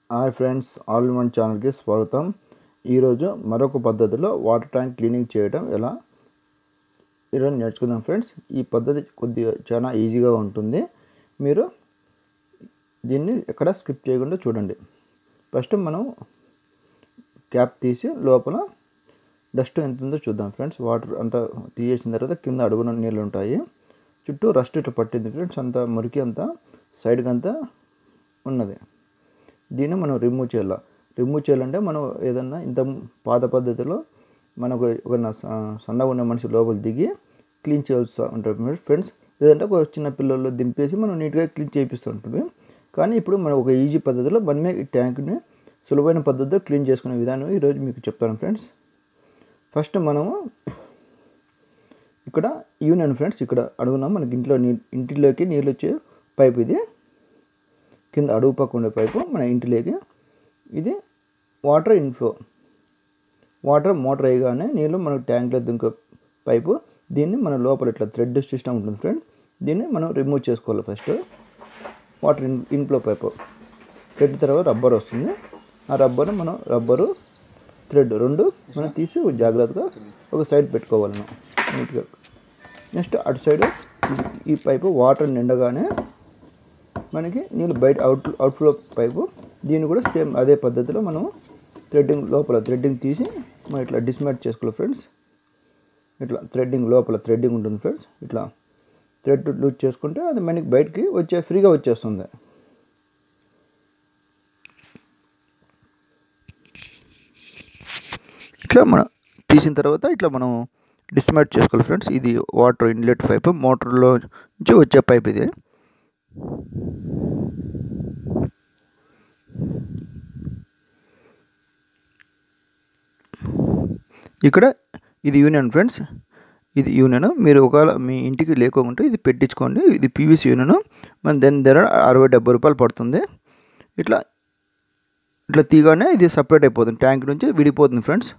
hi friends all in one ఛానల్కి స్వాగతం ఈరోజు మరొక పద్ధతిలో వాటర్ ట్యాంక్ క్లీనింగ్ చేయడం ఎలా ఈరోజు నేర్చుకుందాం ఫ్రెండ్స్ ఈ పద్ధతి కొద్దిగా చాలా ఈజీగా ఉంటుంది మీరు దీన్ని ఎక్కడ స్కిప్ చేయకుండా చూడండి ఫస్ట్ మనం క్యాప్ తీసి లోపల డస్ట్ ఎంత ఉందో చూద్దాం ఫ్రెండ్స్ వాటర్ అంతా తీసేసిన తర్వాత కింద అడుగున నీళ్ళు ఉంటాయి చుట్టూ రస్ట్ ఇట్లా పట్టింది ఫ్రెండ్స్ అంతా మురికి అంతా సైడ్కి అంతా ఉన్నది దీన్ని మనం రిమూవ్ చేయాలి రిమూవ్ చేయాలంటే మనం ఏదన్నా ఇంత పాత పద్ధతిలో మనకు ఒక సన్నగా ఉన్న మనిషి లోపల దిగి క్లీన్ చేయాల్సి ఉంటుంది ఫ్రెండ్స్ లేదంటే ఒక చిన్న పిల్లలు దింపేసి మనం నీట్గా క్లీన్ చేపిస్తూ ఉంటుంది కానీ ఇప్పుడు మనం ఒక ఈజీ పద్ధతిలో మనమే ఈ ట్యాంక్ని సులభమైన పద్ధతిలో క్లీన్ చేసుకునే విధానం ఈరోజు మీకు చెప్తాను ఫ్రెండ్స్ ఫస్ట్ మనము ఇక్కడ యూనియన్ ఫ్రెండ్స్ ఇక్కడ అడుగున్నాం మనకి ఇంట్లో నీ ఇంటిలోకి నీళ్ళు వచ్చే పైప్ ఇది కింద అడుగు పక్క ఉండే పైపు మన ఇంటిలోకి ఇది వాటర్ ఇన్ఫ్లో వాటర్ మోటార్ అయ్యగానే నీళ్ళు మనకు ట్యాంక్లో దుంక పైపు దీన్ని మన లోపల ఇట్లా థ్రెడ్ సిస్టమ్ ఉంటుంది ఫ్రెండ్ దీన్ని మనం రిమూవ్ చేసుకోవాలి first water in inflow pipe thread తర్వాత రబ్బర్ వస్తుంది ఆ రబ్బర్ మనం రబ్బరు థ్రెడ్ రెండు మనం తీసి జాగ్రత్తగా ఒక సైడ్ పెట్టుకోవాలి మనం నీట్గా నెక్స్ట్ అటు సైడ్ ఈ పైపు వాటర్ నిండగానే మనకి నీళ్ళు బయట అవుట్ అవుట్ఫ్లో పైపు దీన్ని కూడా సేమ్ అదే పద్ధతిలో మనం థ్రెడ్డింగ్ లోపల థ్రెడ్డింగ్ తీసి మనం ఇట్లా డిస్మాట్ చేసుకోవాలి ఫ్రెండ్స్ ఇట్లా థ్రెడ్డింగ్ లోపల థ్రెడ్డింగ్ ఉంటుంది ఫ్రెండ్స్ ఇట్లా థ్రెడ్ లూజ్ చేసుకుంటే అది మనకి బయటికి వచ్చే ఫ్రీగా వచ్చేస్తుంది ఇట్లా మనం తీసిన తర్వాత ఇట్లా మనం డిస్మాట్ చేసుకోవాలి ఫ్రెండ్స్ ఇది వాటర్ ఇన్లెట్ పైప్ మోటార్లో నుంచి వచ్చే పైప్ ఇది ఇక్కడ ఇది యూనియన్ ఫ్రెండ్స్ ఇది యూనియన్ మీరు ఒకవేళ మీ ఇంటికి లేకోకుంటే ఇది పెట్టించుకోండి ఇది పీవీసీ యూనియన్ మన దాని ధర అరవై డెబ్బై రూపాయలు పడుతుంది ఇట్లా ఇట్లా తీగానే ఇది సపరేట్ అయిపోతుంది ట్యాంక్ నుంచి విడిపోతుంది ఫ్రెండ్స్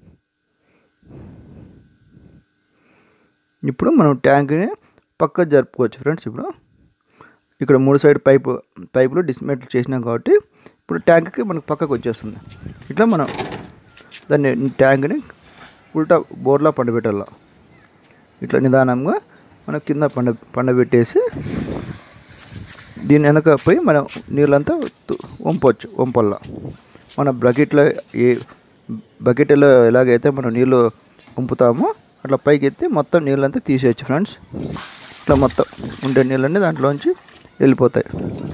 ఇప్పుడు మనం ట్యాంక్ని పక్క జరుపుకోవచ్చు ఫ్రెండ్స్ ఇప్పుడు ఇక్కడ మూడు సైడ్ పైపు పైపులు డిస్మెట్లు చేసినాం కాబట్టి ఇప్పుడు ట్యాంక్కి మనకు పక్కకు వచ్చేస్తుంది ఇట్లా మనం దాన్ని ట్యాంక్ని ఉల్టా బోర్లా పండబెట్టాల ఇట్లా నిదానంగా మనం కింద పండ పండబెట్టేసి దీని వెనక పోయి మనం నీళ్ళంతా వంపవచ్చు వంపల్లా మన బకెట్లో ఏ బకెట్లో ఎలాగైతే మనం నీళ్ళు వంపుతామో అట్లా పైకి ఎత్తి మొత్తం నీళ్ళంతా తీసేయచ్చు ఫ్రెండ్స్ ఇట్లా మొత్తం ఉండే నీళ్ళన్నీ దాంట్లోంచి వెళ్ళిపోతాయి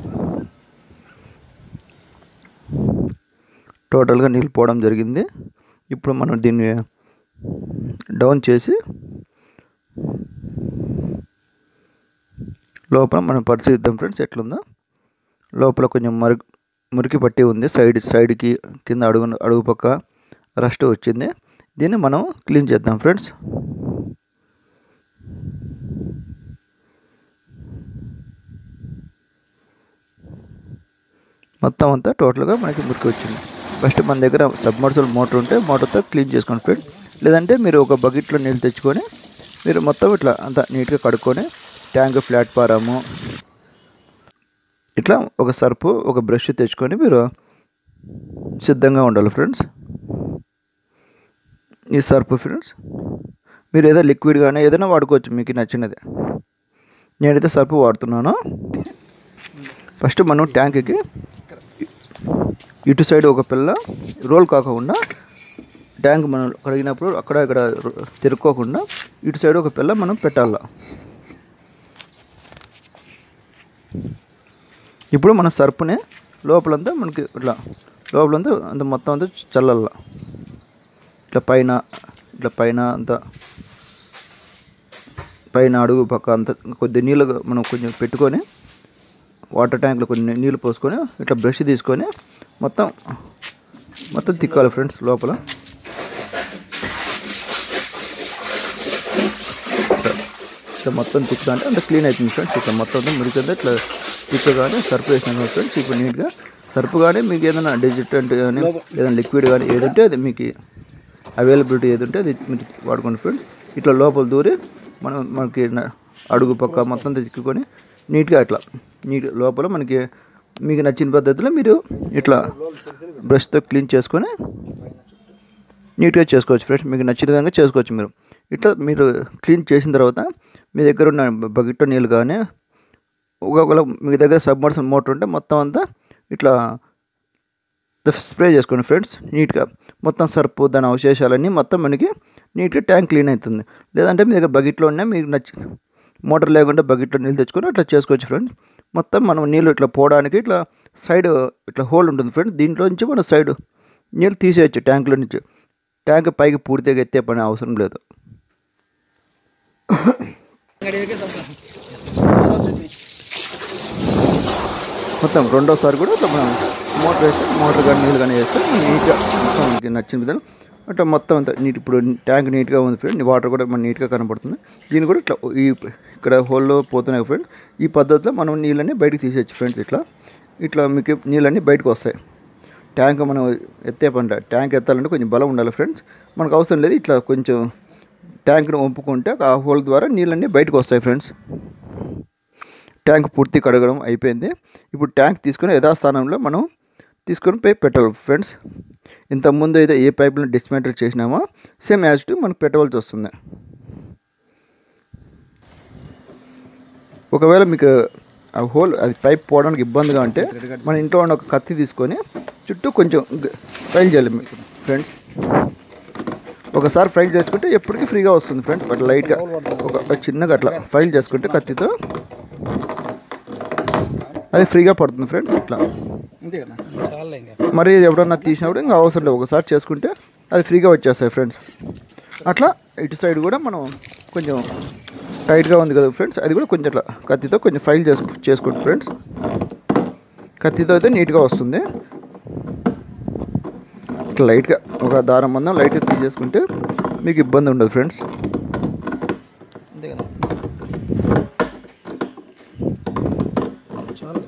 టోటల్గా నీళ్ళు పోవడం జరిగింది ఇప్పుడు మనం దీన్ని డౌన్ చేసి లోపల మనం పరిశీలిద్దాం ఫ్రెండ్స్ ఎట్లుందో లోపల కొంచెం మరు మురికి పట్టి ఉంది సైడ్ సైడ్కి కింద అడుగు అడుగు పక్క రస్ట్ వచ్చింది దీన్ని మనం క్లీన్ చేద్దాం ఫ్రెండ్స్ మొత్తం అంతా టోటల్గా మనకి మురికి వచ్చింది ఫస్ట్ మన దగ్గర సబ్మర్సల్ మోటార్ ఉంటే మోటార్తో క్లీన్ చేసుకోండి ఫ్రెండ్ లేదంటే మీరు ఒక బకెట్లో నీళ్ళు తెచ్చుకొని మీరు మొత్తం ఇట్లా అంతా నీట్గా కడుక్కొని ట్యాంక్ ప్లాట్ఫారము ఇట్లా ఒక సర్పు ఒక బ్రష్ తెచ్చుకొని మీరు సిద్ధంగా ఉండాలి ఫ్రెండ్స్ ఈ సర్పు ఫ్రెండ్స్ మీరు ఏదో లిక్విడ్ కానీ ఏదైనా వాడుకోవచ్చు మీకు నచ్చినది నేనైతే సర్పు వాడుతున్నాను ఫస్ట్ మనం ట్యాంక్కి ఇటు సైడ్ ఒక పిల్ల రోల్ కాకుండా ట్యాంక్ మనం కడిగినప్పుడు అక్కడ ఇక్కడ తిరుక్కోకుండా ఇటు సైడ్ ఒక పిల్ల మనం పెట్టాల ఇప్పుడు మన సర్పుని లోపలంతా మనకి ఇట్లా లోపలంతా అంత మొత్తం అంతా చల్లల్ల ఇట్లా పైన ఇట్లా పైన అంతా పైన అడుగు పక్క అంతా కొద్ది నీళ్ళు మనం కొంచెం పెట్టుకొని వాటర్ ట్యాంక్లో కొన్ని నీళ్ళు పోసుకొని ఇట్లా బ్రష్ తీసుకొని మొత్తం మొత్తం తిక్కాలి ఫ్రెండ్స్ లోపల ఇట్లా మొత్తం తిక్కుతా అంటే అంత క్లీన్ అవుతుంది ఫ్రెండ్స్ ఇట్లా మొత్తం అంతా మురికిందా ఇట్లా తిక్కగానే సర్ఫ్ వేసినాం ఫ్రెండ్స్ ఇప్పుడు నీట్గా సర్ఫ్ కానీ మీకు ఏదైనా డిజిటెంట్ కానీ ఏదైనా లిక్విడ్ కానీ ఏదంటే అది మీకు అవైలబిలిటీ ఏది ఉంటే అది మీరు వాడుకోండి ఫ్రెండ్ ఇట్లా లోపల దూరి మనం మనకి అడుగు పక్క మొత్తం తిక్కుకొని నీట్గా అట్లా నీట్ లోపల మనకి మీకు నచ్చిన పద్ధతిలో మీరు ఇట్లా బ్రష్తో క్లీన్ చేసుకొని నీట్గా చేసుకోవచ్చు ఫ్రెండ్స్ మీకు నచ్చిన విధంగా చేసుకోవచ్చు మీరు ఇట్లా మీరు క్లీన్ చేసిన తర్వాత మీ దగ్గర ఉన్న బకెట్ నీళ్ళు కానీ ఒకవేళ మీ దగ్గర సబ్మర్సల్ మోటార్ ఉంటే మొత్తం అంతా ఇట్లా స్ప్రే చేసుకోండి ఫ్రెండ్స్ నీట్గా మొత్తం సర్పు దాని అవశేషాలన్నీ మొత్తం మనకి నీట్గా ట్యాంక్ క్లీన్ అవుతుంది లేదంటే మీ దగ్గర బకెట్లో ఉన్నా మీకు నచ్చి మోటార్ లేకుండా బకెట్లో నీళ్ళు తెచ్చుకొని అట్లా చేసుకోవచ్చు ఫ్రెండ్స్ మొత్తం మనం నీళ్ళు ఇట్లా పోవడానికి ఇట్లా సైడ్ ఇట్లా హోల్ ఉంటుంది ఫ్రెండ్స్ దీంట్లో నుంచి మనం సైడ్ నీళ్ళు తీసేయచ్చు ట్యాంక్లో నుంచి ట్యాంక్ పైకి పూర్తిగా ఎత్తే పని అవసరం లేదు మొత్తం రెండోసారి కూడా ఇట్లా మనం మోటార్ వేసి మోటార్ కానీ నీళ్ళు కానీ వేస్తే నీట్గా మొత్తం మనకి నచ్చిన విధంగా అట్లా మొత్తం అంతా నీట్ ఇప్పుడు ట్యాంక్ నీట్గా ఉంది ఫ్రెండ్ వాటర్ కూడా మన నీట్గా కనబడుతుంది దీన్ని కూడా ఇట్లా ఈ ఇక్కడ హోల్లో పోతున్నాయి ఫ్రెండ్ ఈ పద్ధతిలో మనం నీళ్ళని బయటకు తీసేయచ్చు ఫ్రెండ్స్ ఇట్లా ఇట్లా మీకు నీళ్ళన్నీ బయటకు వస్తాయి ట్యాంక్ మనం ఎత్తే పంట ట్యాంక్ ఎత్తాలంటే కొంచెం బలం ఉండాలి ఫ్రెండ్స్ మనకు అవసరం లేదు ఇట్లా కొంచెం ట్యాంక్ని వంపుకుంటే ఆ హోల్ ద్వారా నీళ్ళన్నీ బయటకు వస్తాయి ఫ్రెండ్స్ ట్యాంక్ పూర్తి కడగడం అయిపోయింది ఇప్పుడు ట్యాంక్ తీసుకొని యథాస్థానంలో మనం తీసుకొని పోయి పెట్టాలి ఫ్రెండ్స్ ఇంతకుముందు అయితే ఏ పైపులను డిస్మెంటల్ చేసినామో సేమ్ యాజ్ టు మనకు పెట్టవలసి వస్తుంది ఒకవేళ మీకు ఆ హోల్ అది పైప్ పోవడానికి ఇబ్బందిగా ఉంటే మన ఇంట్లో ఉన్న ఒక కత్తి తీసుకొని చుట్టూ కొంచెం ఫ్రైల్ చేయాలి మీకు ఫ్రెండ్స్ ఒకసారి ఫ్రైల్ చేసుకుంటే ఎప్పటికీ ఫ్రీగా వస్తుంది ఫ్రెండ్స్ అట్లా లైట్గా ఒక ఒక చిన్నగా అట్లా ఫైల్ చేసుకుంటే కత్తితో అది ఫ్రీగా పడుతుంది ఫ్రెండ్స్ ఇట్లా అంతే కదా చాలా ఇంకా మరి ఇది ఎప్పుడన్నా తీసినప్పుడు ఇంకా అవసరం లేదు ఒకసారి చేసుకుంటే అది ఫ్రీగా వచ్చేస్తాయి ఫ్రెండ్స్ అట్లా ఇటు సైడ్ కూడా మనం కొంచెం టైట్గా ఉంది కదా ఫ్రెండ్స్ అది కూడా కొంచెం అట్లా కత్తితో కొంచెం ఫైల్ చేసుకు చేసుకోండి ఫ్రెండ్స్ కత్తితో అయితే నీట్గా వస్తుంది ఇట్లా లైట్గా ఒక దారం మందం లైట్గా తీసేసుకుంటే మీకు ఇబ్బంది ఉండదు ఫ్రెండ్స్ అంతే కదా చాలా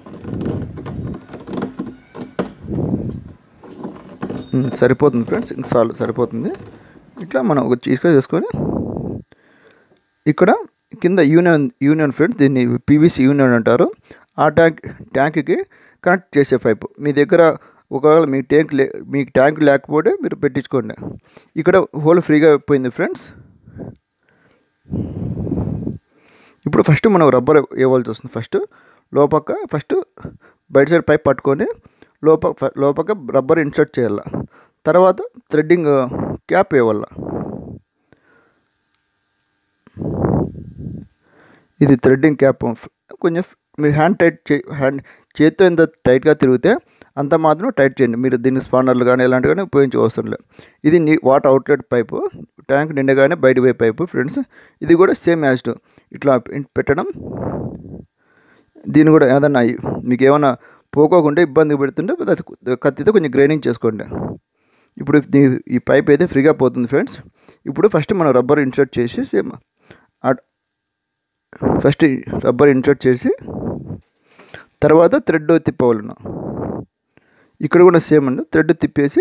ఉమ్, సరిపోతుంది ఫ్రెండ్స్ ఇంక చాలు సరిపోతుంది ఇట్లా మనం ఒక చీజ్గా చేసుకొని ఇక్కడ కింద యూనియన్ యూనియన్ ఫ్రెండ్స్ దీన్ని పీవీసీ యూనియన్ అంటారు ఆ ట్యాంక్ ట్యాంక్కి కనెక్ట్ చేసే పైపు మీ దగ్గర ఒకవేళ మీ ట్యాంక్ లే మీ ట్యాంక్ లేకపోతే మీరు పెట్టించుకోండి ఇక్కడ హోల్ ఫ్రీగా పోయింది ఫ్రెండ్స్ ఇప్పుడు ఫస్ట్ మనం రబ్బర్ ఇవ్వాల్సి వస్తుంది ఫస్ట్ లోపక్క ఫస్ట్ బయట సైడ్ పైప్ పట్టుకొని లోప లోపక రబ్బర్ ఇన్సర్ట్ చేయాల తర్వాత థ్రెడ్డింగ్ క్యాప్ ఇవ్వాల ఇది థ్రెడ్డింగ్ క్యాప్ కొంచెం మీరు హ్యాండ్ టైట్ చే హ్యాండ్ చేతితో ఎంత టైట్గా తిరిగితే అంత మాత్రం టైట్ చేయండి మీరు దీన్ని స్పానర్లు కానీ ఎలాంటివి కానీ ఉపయోగించే అవసరం లేదు ఇది నీ వాటర్ అవుట్లెట్ పైపు ట్యాంక్ నిండగానే బయట పోయే పైపు ఫ్రెండ్స్ ఇది కూడా సేమ్ యాజ్ ఇట్లా పెట్టడం దీన్ని కూడా ఏదన్నా మీకు ఏమైనా పోకోకుండా ఇబ్బంది పెడుతుంటే అది కత్తితో కొంచెం గ్రైండింగ్ చేసుకోండి ఇప్పుడు దీ- ఈ పైప్ అయితే ఫ్రీగా పోతుంది ఫ్రెండ్స్ ఇప్పుడు ఫస్ట్ మనం రబ్బర్ ఇన్సర్ట్ చేసి సేమ్ ఫస్ట్ రబ్బర్ ఇన్సర్ట్ చేసి తర్వాత థ్రెడ్ తిప్పవలను ఇక్కడ కూడా సేమ్ అండి థ్రెడ్ తిప్పేసి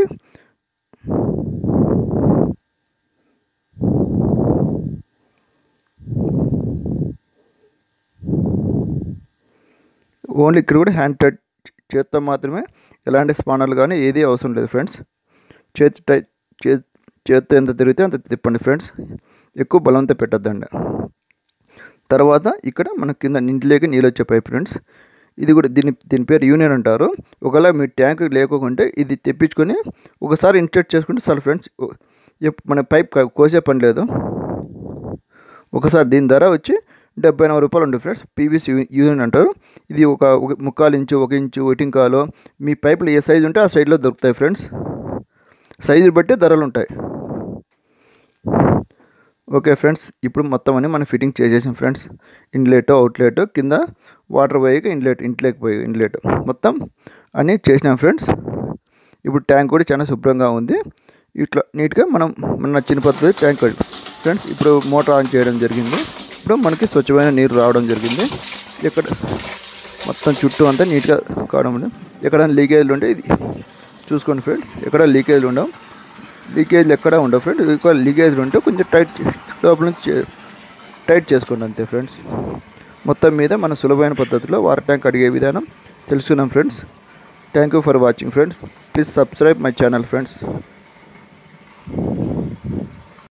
ఓన్లీ ఇక్కడ కూడా హ్యాండ్ టైట్ చేత్తో మాత్రమే ఎలాంటి స్పానర్లు కానీ ఏది అవసరం లేదు ఫ్రెండ్స్ చేతి టై చే చేత్తో ఎంత తిరిగితే అంత తిప్పండి ఫ్రెండ్స్ ఎక్కువ బలంతో పెట్టద్దండి తర్వాత ఇక్కడ మన కింద ఇంట్లోకి నీళ్ళు వచ్చే పైప్ ఫ్రెండ్స్ ఇది కూడా దీని దీని పేరు యూనియన్ అంటారు ఒకవేళ మీ ట్యాంక్ లేకుంటే ఇది తెప్పించుకొని ఒకసారి ఇన్స్టర్ట్ చేసుకుంటే చాలు ఫ్రెండ్స్ ఎప్- మన పైప్ క- కోసే పని లేదు ఒకసారి దీని ధర వచ్చి డెబ్బై ఎనభై రూపాయలు ఉంటుంది ఫ్రెండ్స్ పీవీసీ యూనియన్ అంటారు ఇది ఒక ఒక ముక్కాలు ఇంచు ఒక ఇంచు ఒకటింకాలు మీ పైపులు ఏ సైజు ఉంటే ఆ సైజులో దొరుకుతాయి ఫ్రెండ్స్ సైజుని బట్టి ధరలు ఉంటాయి ఓకే ఫ్రెండ్స్ ఇప్పుడు మొత్తం అన్ని మనం ఫిట్టింగ్ చేసేసాం ఫ్రెండ్స్ ఇన్లెట్ అవుట్లెట్ కింద వాటర్ పోయాక ఇన్లెట్ ఇంట్లోకి పోయి ఇన్లెట్ మొత్తం అన్నీ చేసినాం ఫ్రెండ్స్ ఇప్పుడు ట్యాంక్ కూడా చాలా శుభ్రంగా ఉంది ఇట్లా నీట్గా మనం మన నచ్చిన పద్ధతి ట్యాంక్ కట్- ఫ్రెండ్స్ ఇప్పుడు మోటార్ ఆన్ చేయడం జరిగింది ఇప్పుడు మనకి స్వచ్ఛమైన నీరు రావడం జరిగింది ఇక్కడ మొత్తం చుట్టూ అంతా నీట్గా కావడం ఉంది ఎక్కడ లీకేజ్లు ఉంటే ఇది చూసుకోండి ఫ్రెండ్స్ ఎక్కడ లీకేజ్లు ఉండవు లీకేజ్లు ఎక్కడ ఉండవు ఫ్రెండ్స్ ఎక్కువ లీకేజ్లు ఉంటే కొంచెం టైట్ లోపల నుంచి చే- టైట్ చేసుకోండి అంతే ఫ్రెండ్స్ మొత్తం మీద మన సులభమైన పద్ధతిలో వాటర్ ట్యాంక్ అడిగే విధానం తెలుసుకున్నాం friends thank you for watching friends please subscribe my channel friends